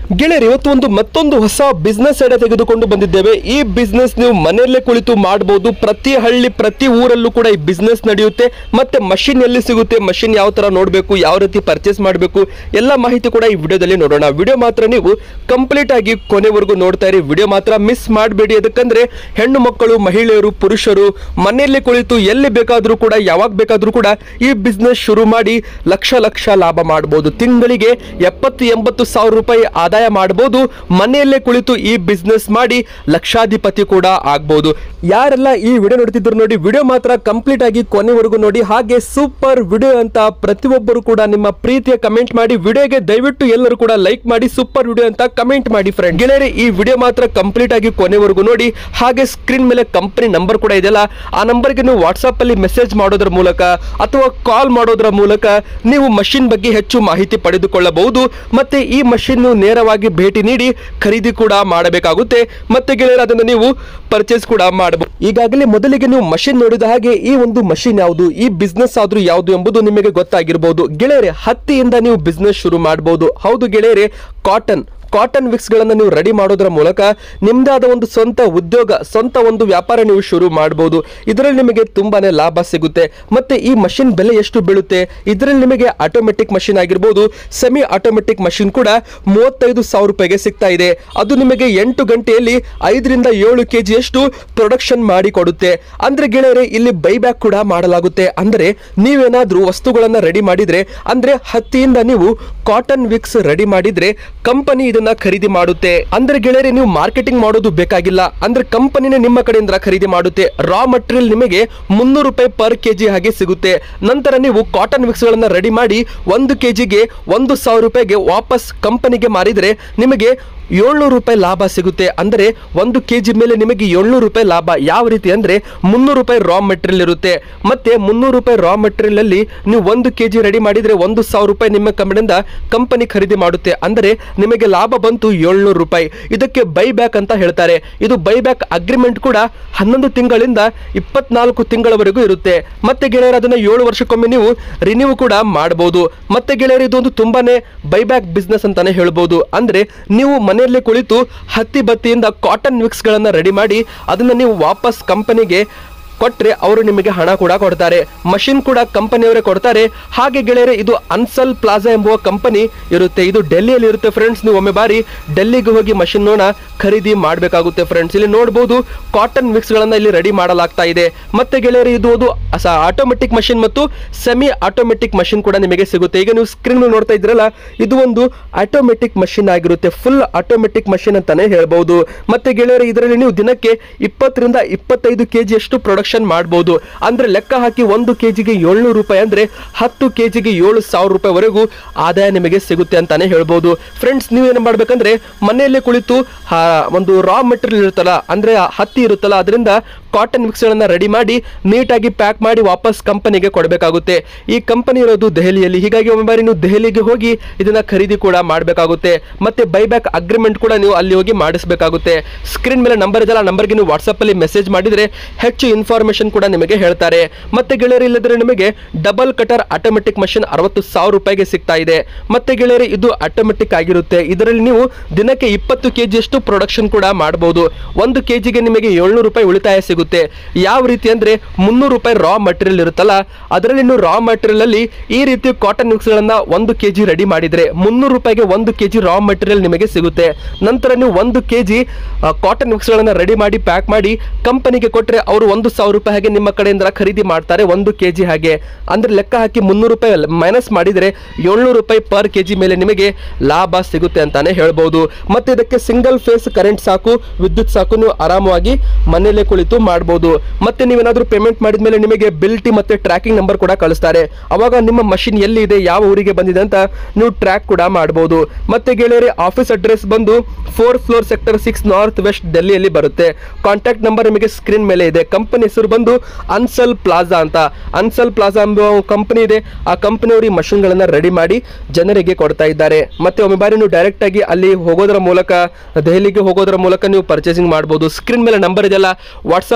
ಗೆಳೆಯರು ಇವತ್ತು ಒಂದು ಮತ್ತೊಂದು ಹೊಸ ಬಿಸ್ನೆಸ್ ಐಡಿಯಾ ತೆಗೆದುಕೊಂಡು ಬಂದಿದ್ದೇವೆ ಈ ಬಿಸ್ನೆಸ್ ನೀವು ಮನೆಯಲ್ಲೇ ಕುಳಿತು ಮಾಡಬಹುದು ಪ್ರತಿ ಹಳ್ಳಿ ಪ್ರತಿ ಊರಲ್ಲೂ ಕೂಡ ಈ ಬಿಸ್ನೆಸ್ ನಡೆಯುತ್ತೆ ಮತ್ತೆ ಮಷಿನ್ ಎಲ್ಲಿ ಸಿಗುತ್ತೆ ಮಷಿನ್ ಯಾವ ತರ ನೋಡಬೇಕು ಯಾವ ರೀತಿ ಪರ್ಚೇಸ್ ಮಾಡಬೇಕು ಎಲ್ಲ ಮಾಹಿತಿ ಕೂಡ ಈ ವಿಡಿಯೋದಲ್ಲಿ ನೋಡೋಣ ವಿಡಿಯೋ ಮಾತ್ರ ನೀವು ಕಂಪ್ಲೀಟ್ ಆಗಿ ಕೊನೆವರೆಗೂ ನೋಡ್ತಾ ಇರಿ ವಿಡಿಯೋ ಮಾತ್ರ ಮಿಸ್ ಮಾಡಬೇಡಿ ಅದಕ್ಕಂದ್ರೆ ಹೆಣ್ಣು ಮಕ್ಕಳು ಮಹಿಳೆಯರು ಪುರುಷರು ಮನೆಯಲ್ಲೇ ಕುಳಿತು ಎಲ್ಲಿ ಬೇಕಾದರೂ ಕೂಡ ಯಾವಾಗ ಬೇಕಾದರೂ ಕೂಡ ಈ ಬಿಸ್ನೆಸ್ ಶುರು ಮಾಡಿ ಲಕ್ಷ ಲಕ್ಷ ಲಾಭ ಮಾಡಬಹುದು ತಿಂಗಳಿಗೆ ಎಪ್ಪತ್ತು ಎಂಬತ್ತು ಸಾವಿರ ರೂಪಾಯಿ ಆದಾಯ ಮಾಡಬಹುದು ಮನೆಯಲ್ಲೇ ಕುಳಿತು ಈ ಬಿಸ್ನೆಸ್ ಮಾಡಿ ಲಕ್ಷಾಧಿಪತಿ ಕೂಡ ಆಗ್ಬಹುದು ಯಾರೆಲ್ಲ ಈ ವಿಡಿಯೋ ನೋಡ್ತಿದ್ರು ನೋಡಿ ವಿಡಿಯೋ ಮಾತ್ರ ಕಂಪ್ಲೀಟ್ ಆಗಿ ಕೊನೆವರೆಗೂ ನೋಡಿ ಹಾಗೆ ಸೂಪರ್ ವಿಡಿಯೋ ಅಂತ ಪ್ರತಿಯೊಬ್ಬರು ಕೂಡ ನಿಮ್ಮ ಪ್ರೀತಿಯ ಕಮೆಂಟ್ ಮಾಡಿ ವಿಡಿಯೋಗೆ ದಯವಿಟ್ಟು ಎಲ್ಲರೂ ಕೂಡ ಲೈಕ್ ಮಾಡಿ ಸೂಪರ್ ವಿಡಿಯೋ ಅಂತ ಕಮೆಂಟ್ ಮಾಡಿ ಫ್ರೆಂಡ್ ಗೆಳೆಯರೆ ಈ ವಿಡಿಯೋ ಮಾತ್ರ ಕಂಪ್ಲೀಟ್ ಆಗಿ ಕೊನೆವರೆಗೂ ನೋಡಿ ಹಾಗೆ ಸ್ಕ್ರೀನ್ ಮೇಲೆ ಕಂಪನಿ ನಂಬರ್ ಕೂಡ ಇದೆಯಲ್ಲ ಆ ನಂಬರ್ಗೆ ನೀವು ವಾಟ್ಸಪ್ ಅಲ್ಲಿ ಮೆಸೇಜ್ ಮಾಡೋದ್ರ ಮೂಲಕ ಅಥವಾ ಕಾಲ್ ಮಾಡೋದ್ರ ಮೂಲಕ ನೀವು ಮಷಿನ್ ಬಗ್ಗೆ ಹೆಚ್ಚು ಮಾಹಿತಿ ಪಡೆದುಕೊಳ್ಳಬಹುದು ಮತ್ತೆ ಈ ಮಷಿನ್ ನೇರವಾಗಿ ಭೇಟಿ ನೀಡಿ ಖರೀದಿ ಕೂಡ ಮಾಡಬೇಕಾಗುತ್ತೆ ಮತ್ತೆ ಗೆಳೆಯರ ಅದನ್ನು ನೀವು ಪರ್ಚೇಸ್ ಕೂಡ ಮಾಡಬಹುದು ಈಗಾಗಲೇ ಮೊದಲಿಗೆ ನೀವು ಮಷಿನ್ ನೋಡಿದ ಹಾಗೆ ಈ ಒಂದು ಮಷಿನ್ ಯಾವುದು ಈ ಬಿಸ್ನೆಸ್ ಆದ್ರೂ ಯಾವುದು ಎಂಬುದು ನಿಮಗೆ ಗೊತ್ತಾಗಿರಬಹುದು ಗೆಳೆಯರೆ ಹತ್ತಿಯಿಂದ ನೀವು ಬಿಸ್ನೆಸ್ ಶುರು ಮಾಡಬಹುದು ಹೌದು ಗೆಳೆಯರೆ ಕಾಟನ್ ಕಾಟನ್ ವಿಕ್ಸ್ ಗಳನ್ನ ನೀವು ರೆಡಿ ಮಾಡೋದ್ರ ಮೂಲಕ ನಿಮ್ದೇ ಆದ ಒಂದು ಸ್ವಂತ ಉದ್ಯೋಗ ಸ್ವಂತ ಒಂದು ವ್ಯಾಪಾರ ನೀವು ಶುರು ಮಾಡಬಹುದು ಇದರಲ್ಲಿ ನಿಮಗೆ ತುಂಬಾನೇ ಲಾಭ ಸಿಗುತ್ತೆ ಮತ್ತೆ ಈ ಮಷಿನ್ ಬೆಲೆ ಎಷ್ಟು ಬೀಳುತ್ತೆ ಇದರಲ್ಲಿ ನಿಮಗೆ ಆಟೋಮೆಟಿಕ್ ಮಷಿನ್ ಆಗಿರ್ಬೋದು ಸೆಮಿ ಆಟೋಮೆಟಿಕ್ ಮಷಿನ್ ಕೂಡ ಮೂವತ್ತೈದು ಸಾವಿರ ರೂಪಾಯಿಗೆ ಸಿಗ್ತಾ ಇದೆ ಅದು ನಿಮಗೆ ಎಂಟು ಗಂಟೆಯಲ್ಲಿ ಐದರಿಂದ ಏಳು ಕೆ ಜಿಯಷ್ಟು ಪ್ರೊಡಕ್ಷನ್ ಮಾಡಿ ಕೊಡುತ್ತೆ ಅಂದ್ರೆ ಗೆಳೆಯರೆ ಇಲ್ಲಿ ಬೈಬ್ಯಾಕ್ ಕೂಡ ಮಾಡಲಾಗುತ್ತೆ ಅಂದ್ರೆ ನೀವೇನಾದ್ರೂ ವಸ್ತುಗಳನ್ನ ರೆಡಿ ಮಾಡಿದ್ರೆ ಅಂದ್ರೆ ಹತ್ತಿಯಿಂದ ನೀವು ಕಾಟನ್ ವಿಕ್ಸ್ ರೆಡಿ ಮಾಡಿದ್ರೆ ಕಂಪನಿ ಇದನ್ನ ಖರೀದಿ ಮಾಡುತ್ತೆ ಅಂದ್ರೆ ಗೆಳೆಯರೆ ನೀವು ಮಾರ್ಕೆಟಿಂಗ್ ಮಾಡೋದು ಬೇಕಾಗಿಲ್ಲ ಅಂದ್ರೆ ಕಂಪನಿನೇ ನಿಮ್ಮ ಕಡೆಯಿಂದ ಖರೀದಿ ಮಾಡುತ್ತೆ ರಾ ಮಟೀರಿಯಲ್ ನಿಮಗೆ ಮುನ್ನೂರು ರೂಪಾಯಿ ಪರ್ ಕೆಜಿ ಹಾಗೆ ಸಿಗುತ್ತೆ ನಂತರ ನೀವು ಕಾಟನ್ ವಿಕ್ಸ್ ಗಳನ್ನ ರೆಡಿ ಮಾಡಿ ಒಂದು ಕೆಜಿಗೆ ಒಂದು ಸಾವಿರ ರೂಪಾಯಿಗೆ ವಾಪಸ್ ಕಂಪನಿಗೆ ಮಾರಿದ್ರೆ ನಿಮಗೆ ಏಳ್ನೂರು ರೂಪಾಯಿ ಲಾಭ ಸಿಗುತ್ತೆ ಅಂದರೆ ಒಂದು ಕೆ ಜಿ ಮೇಲೆ ನಿಮಗೆ ಏಳ್ನೂರು ರೂಪಾಯಿ ಲಾಭ ಯಾವ ರೀತಿ ಅಂದರೆ ಮುನ್ನೂರು ರೂಪಾಯಿ ರಾ ಮೆಟೀರಿಯಲ್ ಇರುತ್ತೆ ಮತ್ತೆ ಮುನ್ನೂರು ರೂಪಾಯಿ ರಾ ಮೆಟೀರಿಯಲ್ ಅಲ್ಲಿ ನೀವು ಒಂದು ಕೆ ಜಿ ರೆಡಿ ಮಾಡಿದರೆ ಒಂದು ಸಾವಿರ ರೂಪಾಯಿ ನಿಮ್ಮ ಕಂಪನಿಯಿಂದ ಕಂಪನಿ ಖರೀದಿ ಮಾಡುತ್ತೆ ಅಂದರೆ ನಿಮಗೆ ಲಾಭ ಬಂತು ಏಳ್ನೂರು ರೂಪಾಯಿ ಇದಕ್ಕೆ ಬೈ ಬ್ಯಾಕ್ ಅಂತ ಹೇಳ್ತಾರೆ ಇದು ಬೈ ಬ್ಯಾಕ್ ಅಗ್ರಿಮೆಂಟ್ ಕೂಡ ಹನ್ನೊಂದು ತಿಂಗಳಿಂದ ಇಪ್ಪತ್ನಾಲ್ಕು ತಿಂಗಳವರೆಗೂ ಇರುತ್ತೆ ಮತ್ತೆ ಗೆಳೆಯರು ಅದನ್ನ ಏಳು ವರ್ಷಕ್ಕೊಮ್ಮೆ ನೀವು ರಿನ್ಯೂ ಕೂಡ ಮಾಡಬಹುದು ಮತ್ತೆ ಗೆಳೆಯರು ಇದೊಂದು ತುಂಬಾನೇ ಬೈಬ್ಯಾಕ್ ಬಿಸ್ನೆಸ್ ಅಂತಾನೆ ಹೇಳ್ಬೋದು ಅಂದ್ರೆ ನೀವು ಮನೆಯಲ್ಲೇ ಕುಳಿತು ಹತ್ತಿ ಬತ್ತಿಯಿಂದ ಕಾಟನ್ ವಿಕ್ಸ್ ಗಳನ್ನ ರೆಡಿ ಮಾಡಿ ಅದನ್ನ ನೀವು ವಾಪಸ್ ಕಂಪನಿಗೆ ಕೊಟ್ರೆ ಅವರು ನಿಮಗೆ ಹಣ ಕೂಡ ಕೊಡ್ತಾರೆ ಮಷಿನ್ ಕೂಡ ಕಂಪನಿಯವರೇ ಕೊಡ್ತಾರೆ ಹಾಗೆ ಗೆಳೆಯರೆ ಇದು ಅನ್ಸಲ್ ಪ್ಲಾಜಾ ಎಂಬುವ ಕಂಪನಿ ಇರುತ್ತೆ ಇದು ಡೆಲ್ಲಿಯಲ್ಲಿ ಇರುತ್ತೆ ಫ್ರೆಂಡ್ಸ್ ನೀವು ಒಮ್ಮೆ ಬಾರಿ ಡೆಲ್ಲಿಗೆ ಹೋಗಿ ಮಷಿನ್ ನೋಡ ಖರೀದಿ ಮಾಡಬೇಕಾಗುತ್ತೆ ಫ್ರೆಂಡ್ಸ್ ಇಲ್ಲಿ ನೋಡಬಹುದು ಕಾಟನ್ ಮಿಕ್ಸ್ ಗಳನ್ನ ಇಲ್ಲಿ ರೆಡಿ ಮಾಡಲಾಗ್ತಾ ಇದೆ ಮತ್ತೆ ಗೆಳೆಯರೆ ಇದು ಒಂದು ಆಟೋಮೆಟಿಕ್ ಮಷಿನ್ ಮತ್ತು ಸೆಮಿ ಆಟೋಮೆಟಿಕ್ ಮಷಿನ್ ಕೂಡ ನಿಮಗೆ ಸಿಗುತ್ತೆ ಈಗ ನೀವು ಸ್ಕ್ರೀನ್ ನೋಡ್ತಾ ಇದ್ರಲ್ಲ ಇದು ಒಂದು ಆಟೋಮೆಟಿಕ್ ಮಷಿನ್ ಆಗಿರುತ್ತೆ ಫುಲ್ ಆಟೋಮೆಟಿಕ್ ಮಷಿನ್ ಅಂತಾನೆ ಹೇಳ್ಬಹುದು ಮತ್ತೆ ಗೆಳೆಯರೆ ಇದರಲ್ಲಿ ನೀವು ದಿನಕ್ಕೆ ಇಪ್ಪತ್ತರಿಂದ ಇಪ್ಪತ್ತೈದು ಕೆಜಿ ಅಷ್ಟು ಪ್ರೊಡಕ್ಷನ್ ಮಾಡಬಹುದು ಅಂದ್ರೆ ಲೆಕ್ಕ ಹಾಕಿ ಒಂದು ಕೆಜಿಗೆ ಏಳ್ನೂರು ರೂಪಾಯಿ ಅಂದ್ರೆ ಹತ್ತು ಕೆಜಿಗೆ ಏಳು ಸಾವಿರ ರೂಪಾಯಿವರೆಗೂ ಆದಾಯ ನಿಮಗೆ ಸಿಗುತ್ತೆ ಅಂತಾನೆ ಹೇಳ್ಬಹುದು ಫ್ರೆಂಡ್ಸ್ ನೀವು ಏನು ಮಾಡ್ಬೇಕಂದ್ರೆ ಮನೆಯಲ್ಲೇ ಕುಳಿತು ಆ, ಒಂದು ರಾ ಮೆಟೀರಿಯಲ್ ಇರುತ್ತಲ್ಲ ಅಂದ್ರೆ ಆ ಹತ್ತಿ ಇರುತ್ತಲ್ಲ ಅದರಿಂದ ಕಾಟನ್ ಮಿಕ್ಸ್ಗಳನ್ನ ರೆಡಿ ಮಾಡಿ ನೀಟಾಗಿ ಪ್ಯಾಕ್ ಮಾಡಿ ವಾಪಸ್ ಕಂಪನಿಗೆ ಕೊಡಬೇಕಾಗುತ್ತೆ ಈ ಕಂಪನಿ ಇರೋದು ದೆಹಲಿಯಲ್ಲಿ ಹೀಗಾಗಿ ಒಮ್ಮೆ ಬಾರಿ ನೀವು ದೆಹಲಿಗೆ ಹೋಗಿ ಇದನ್ನ ಖರೀದಿ ಕೂಡ ಮಾಡಬೇಕಾಗುತ್ತೆ ಮತ್ತೆ ಬೈಬ್ಯಾಕ್ ಅಗ್ರಿಮೆಂಟ್ ಕೂಡ ನೀವು ಅಲ್ಲಿ ಹೋಗಿ ಮಾಡಿಸಬೇಕಾಗುತ್ತೆ ಸ್ಕ್ರೀನ್ ಮೇಲೆ ನಂಬರ್ ಇದೆಲ್ಲ ನಂಬರ್ಗೆ ನೀವು ವಾಟ್ಸಪ್ ಅಲ್ಲಿ ಮೆಸೇಜ್ ಮಾಡಿದ್ರೆ ಹೆಚ್ಚು ಇನ್ಫಾರ್ಮೇಶನ್ ಕೂಡ ನಿಮಗೆ ಹೇಳ್ತಾರೆ ಮತ್ತೆ ಗೆಳೆಯರು ಇಲ್ಲದ್ರೆ ನಿಮಗೆ ಡಬಲ್ ಕಟರ್ ಆಟೋಮೆಟಿಕ್ ಮಷಿನ್ ಅರವತ್ತು ಸಾವಿರ ರೂಪಾಯಿಗೆ ಸಿಗ್ತಾ ಇದೆ ಮತ್ತೆ ಗೆಳೆಯರು ಇದು ಆಟೋಮೆಟಿಕ್ ಆಗಿರುತ್ತೆ ಇದರಲ್ಲಿ ನೀವು ದಿನಕ್ಕೆ ಇಪ್ಪತ್ತು ಕೆಜಿ ಅಷ್ಟು ಪ್ರೊಡಕ್ಷನ್ ಕೂಡ ಮಾಡಬಹುದು ಒಂದು ಕೆಜಿಗೆ ನಿಮಗೆ ಏಳ್ನೂರು ರೂಪಾಯಿ ಉಳಿತಾಯ ಸಿಗುತ್ತೆ ಯಾವ ರೀತಿ ಅಂದ್ರೆ ಮುನ್ನೂರು ರೂಪಾಯಿ ರಾ ಮಟೀರಿಯಲ್ ಇರುತ್ತಲ್ಲ ಅದರಲ್ಲಿ ನೀವು ರಾ ಮಟೀರಿಯಲ್ ಅಲ್ಲಿ ಈ ರೀತಿ ಕಾಟನ್ ಮಿಕ್ಸ್ ಗಳನ್ನ ಒಂದು ಕೆಜಿ ರೆಡಿ ಮಾಡಿದ್ರೆ ಮುನ್ನೂರು ರೂಪಾಯಿಗೆ ಒಂದು ಕೆಜಿ ರಾ ಮಟೀರಿಯಲ್ ನಿಮಗೆ ಸಿಗುತ್ತೆ ನಂತರ ನೀವು ಒಂದು ಕೆಜಿ ಕಾಟನ್ ಮಿಕ್ಸ್ ಗಳನ್ನ ರೆಡಿ ಮಾಡಿ ಪ್ಯಾಕ್ ಮಾಡಿ ಕಂಪನಿಗೆ ಕೊಟ್ರೆ ಅವರು ಒಂದು ಸಾವಿರ ರೂಪಾಯಿ ಹಾಗೆ ನಿಮ್ಮ ಕಡೆಯಿಂದ ಖರೀದಿ ಮಾಡ್ತಾರೆ ಒಂದು ಕೆಜಿ ಹಾಗೆ ಅಂದ್ರೆ ಲೆಕ್ಕ ಹಾಕಿ ಮುನ್ನೂರು ರೂಪಾಯಿ ಮೈನಸ್ ಮಾಡಿದ್ರೆ ಏಳ್ನೂರು ರೂಪಾಯಿ ಪರ್ ಕೆಜಿ ಮೇಲೆ ನಿಮಗೆ ಲಾಭ ಸಿಗುತ್ತೆ ಅಂತಾನೆ ಹೇಳ್ಬಹುದು ಮತ್ತೆ ಇದಕ್ಕೆ ಸಿಂಗಲ್ ಫೇಸ್ ಕರೆಂಟ್ ಸಾಕು ವಿದ್ಯುತ್ ಸಾಕು ನೀವು ಆರಾಮವಾಗಿ ಮನೆಯಲ್ಲೇ ಕುಳಿತು ಮಾಡಬಹುದು ಮತ್ತೆ ನೀವೇನಾದ್ರೂ ಪೇಮೆಂಟ್ ಮಾಡಿದ ಮೇಲೆ ನಿಮಗೆ ಬಿಲ್ ಟಿ ಮತ್ತೆ ಟ್ರ್ಯಾಕಿಂಗ್ ನಂಬರ್ ಕೂಡ ಕಳಿಸ್ತಾರೆ ಅವಾಗ ನಿಮ್ಮ ಮಷಿನ್ ಎಲ್ಲಿ ಇದೆ ಯಾವ ಊರಿಗೆ ಬಂದಿದೆ ಅಂತ ನೀವು ಟ್ರ್ಯಾಕ್ ಕೂಡ ಮಾಡಬಹುದು ಮತ್ತೆ ಗೆಳೆಯರೆ ಆಫೀಸ್ ಅಡ್ರೆಸ್ ಬಂದು four floor sector six north west ಡೆಲ್ಲಿಯಲ್ಲಿ ಬರುತ್ತೆ ಕಾಂಟ್ಯಾಕ್ಟ್ ನಂಬರ್ ನಿಮಗೆ ಸ್ಕ್ರೀನ್ ಮೇಲೆ ಇದೆ ಕಂಪನಿ ಹೆಸರು ಬಂದು ಅನ್ಸಲ್ ಪ್ಲಾಜಾ ಅಂತ ಅನ್ಸಲ್ ಪ್ಲಾಜಾ ಎಂಬ ಕಂಪನಿ ಇದೆ ಆ ಕಂಪನಿಯವರು ಈ ಮಷಿನ್ಗಳನ್ನ ರೆಡಿ ಮಾಡಿ ಜನರಿಗೆ ಕೊಡ್ತಾ ಇದ್ದಾರೆ ಮತ್ತೆ ಒಮ್ಮೆ ಬಾರಿ ನೀವು ಡೈರೆಕ್ಟ್ ಆಗಿ ಅಲ್ಲಿ ಹೋಗೋದ್ರ ಮೂಲಕ ದೆಹಲಿಗೆ ಹೋಗೋದ್ರ ಮೂಲಕ ನೀವು ಪರ್ಚೇಸಿಂಗ್ ಮಾಡಬಹುದು ಸ್ಕ್ರೀನ್ ಮೇಲೆ ನಂಬರ್ ಇದೆಯಲ್ಲ ವಾಟ್ಸಪ್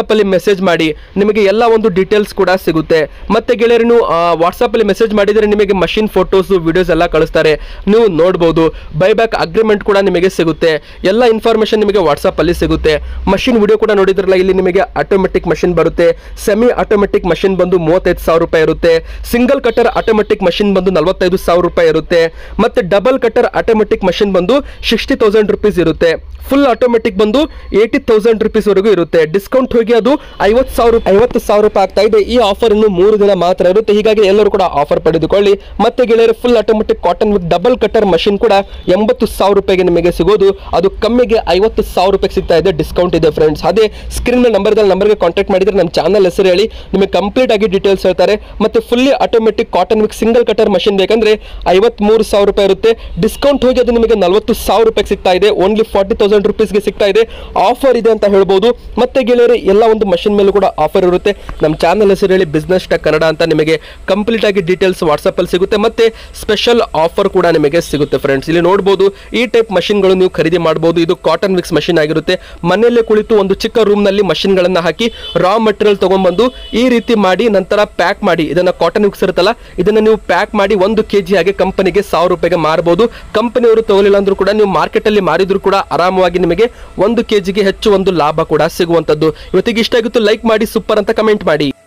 ಅಲ್ಲಿ ಮೆಸೇಜ್ ಮಾಡಿ ನಿಮಗೆ ಎಲ್ಲ ಒಂದು ಡೀಟೇಲ್ಸ್ ಕೂಡ ಸಿಗುತ್ತೆ ಮತ್ತೆ ಗೆಳೆಯರು ನೀವು ವಾಟ್ಸಪ್ ಅಲ್ಲಿ ಮೆಸೇಜ್ ಮಾಡಿದ್ರೆ ನಿಮಗೆ ಮಷಿನ್ ಫೋಟೋಸ್ ವಿಡಿಯೋಸ್ ಎಲ್ಲ ಕಳಿಸ್ತಾರೆ ನೀವು ನೋಡ್ಬೋದು ಬೈಬ್ಯಾಕ್ ಅಗ್ರಿಮೆಂಟ್ ಕೂಡ ನಿಮಗೆ ಸಿಗುತ್ತೆ ಎಲ್ಲ ಇನ್ಫಾರ್ಮೇಶನ್ ನಿಮಗೆ ವಾಟ್ಸಪ್ ಅಲ್ಲಿ ಸಿಗುತ್ತೆ ಮಷಿನ್ ವಿಡಿಯೋ ಕೂಡ ನೋಡಿದ್ರಲ್ಲ ಇಲ್ಲಿ ನಿಮಗೆ ಆಟೋಮೆಟಿಕ್ ಮಷಿನ್ ಬರುತ್ತೆ ಸೆಮಿ ಆಟೋಮೆಟಿಕ್ ಮಷಿನ್ ಬಂದು ಮೂವತ್ತೈದು ಸಾವಿರ ರೂಪಾಯಿ ಇರುತ್ತೆ ಸಿಂಗಲ್ ಕಟರ್ ಆಟೋಮೆಟಿಕ್ ಮಷಿನ್ ಬಂದು ನಲವತ್ತೈದು ಸಾವಿರ ರೂಪಾಯಿ ಇರುತ್ತೆ ಮತ್ತೆ ಡಬಲ್ ಕಟರ್ ಆಟೋಮೆಟಿಕ್ ಮಷಿನ್ ಬಂದು ಸಿಕ್ಸ್ಟಿ ತೌಸಂಡ್ ರುಪೀಸ್ ಇರುತ್ತೆ ಫುಲ್ ಆಟೋಮೆಟಿಕ್ ಬಂದು ಏಯ್ಟಿ ತೌಸಂಡ್ ರುಪೀಸ್ ವರೆಗೂ ಇರುತ್ತೆ ಡಿಸ್ಕೌಂಟ್ ಹೋಗಿ ಅದು ಐವತ್ತು ಸಾವಿರ ಐವತ್ತು ಸಾವಿರ ರೂಪಾಯಿ ಆಗ್ತಾ ಇದೆ ಈ ಆಫರ್ ಇನ್ನು ಮೂರು ದಿನ ಮಾತ್ರ ಇರುತ್ತೆ ಹೀಗಾಗಿ ಎಲ್ಲರೂ ಕೂಡ ಆಫರ್ ಪಡೆದುಕೊಳ್ಳಿ ಮತ್ತೆ ಗೆಳೆಯರು full automatic cotton with double cutter machine ಕೂಡ ಎಂಬತ್ತು ಸಾವಿರ ರೂಪಾಯಿಗೆ ನಿಮಗೆ ಸಿಗೋದು ಅದು ಕಮ್ಮಿಗೆ ಐವತ್ತು ಸಾವಿರ ರೂಪಾಯಿಗೆ ಸಿಗ್ತಾ ಇದೆ ಡಿಸ್ಕೌಂಟ್ ಇದೆ ಫ್ರೆಂಡ್ಸ್ ಅದೇ ಸ್ಕ್ರೀನ್ ನಂಬರ್ದಲ್ಲಿ ನಂಬರ್ಗೆ ಕಾಂಟ್ಯಾಕ್ಟ್ ಮಾಡಿದ್ರೆ ನಮ್ಮ ಚಾನಲ್ ಹೆಸರು ಹೇಳಿ ನಿಮಗೆ ಕಂಪ್ಲೀಟ್ ಆಗಿ ಡೀಟೇಲ್ಸ್ ಹೇಳ್ತಾರೆ ಮತ್ತೆ fully automatic cotton with single cutter machine ಬೇಕಂದ್ರೆ ಐವತ್ಮೂರು ಸಾವಿರ ರೂಪಾಯಿ ಇರುತ್ತೆ ಡಿಸ್ಕೌಂಟ್ ಹೋಗಿ ಅದು ನಿಮಗೆ ನಲವತ್ತು ಸಾವಿರ ರೂಪಾಯಿಗೆ ಸಿಗ್ತಾ ಇದೆ ಓನ್ಲಿ ಫಾರ್ಟಿ ತೌಸಂಡ್ ರುಪೀಸ್ಗೆ ಸಿಗ್ತಾ ಇದೆ ಆಫರ್ ಇದೆ ಅಂತ ಹೇಳ್ಬೋದು ಮತ್ತೆ ಗೆಳೆಯರೆ ಎಲ್ಲ ಒಂದು ಮಷಿನ್ ಮೇಲೂ ಕೂಡ ಆಫರ್ ಇರುತ್ತೆ ನಮ್ಮ ಚಾನಲ್ ಹೆಸರು ಹೇಳಿ ಬಿಸ್ನೆಸ್ ಟೆಕ್ ಕನ್ನಡ ಅಂತ ನಿಮಗೆ ಕಂಪ್ಲೀಟ್ ಆಗಿ ಡೀಟೇಲ್ಸ್ ವಾಟ್ಸಪ್ಪಲ್ಲಿ ಸಿಗುತ್ತೆ ಮತ್ತೆ ಸ್ಪೆಷಲ್ ಆಫರ್ ಕೂಡ ನಿಮಗೆ ಸಿಗುತ್ತೆ ಫ್ರೆಂಡ್ಸ್ ಇಲ್ಲಿ ನೋಡ್ಬೋದು ಈ ಟೈಪ್ ಮಷಿನ್ಗಳು ನೀವು ಖರೀದಿ ಮಾಡ್ಬೋದು ಇದು ಕಾಟನ್ ಮಿಕ್ಸ್ ಮಷಿನ್ ಆಗಿರುತ್ತೆ ಮನೆಯಲ್ಲೇ ಕುಳಿತು ಒಂದು ಚಿಕ್ಕ ರೂಮ್ನಲ್ಲಿ ಮಷಿನ್ಗಳನ್ನು ಹಾಕಿ ರಾ ಮಟೀರಿಯಲ್ ತೊಗೊಂಡ್ಬಂದು ಈ ರೀತಿ ಮಾಡಿ ನಂತರ ಪ್ಯಾಕ್ ಮಾಡಿ ಇದನ್ನ ಕಾಟನ್ ಮಿಕ್ಸ್ ಇರುತ್ತಲ್ಲ ಇದನ್ನ ನೀವು ಪ್ಯಾಕ್ ಮಾಡಿ ಒಂದು ಕೆ ಜಿ ಹಾಗೆ ಕಂಪನಿಗೆ ಸಾವಿರ ರೂಪಾಯಿಗೆ ಮಾರಬಹುದು ಕಂಪನಿಯವರು ತಗೊಳ್ಳಿಲ್ಲ ಅಂದ್ರೂ ಕೂಡ ನೀವು ಮಾರ್ಕೆಟಲ್ಲಿ ಮಾರಿದ್ರು ಕೂಡ ಆರಾಮವಾಗಿ ನಿಮಗೆ ಒಂದು ಕೆ ಜಿಗೆ ಹೆಚ್ಚು ಒಂದು ಲಾಭ ಕೂಡ ಸಿಗುವಂಥದ್ದು ಇವತ್ತಿಗೆ ಇಷ್ಟ ಆಗಿತ್ತು ಲೈಕ್ ಮಾಡಿ ಸೂಪರ್ ಅಂತ ಕಮೆಂಟ್ ಮಾಡಿ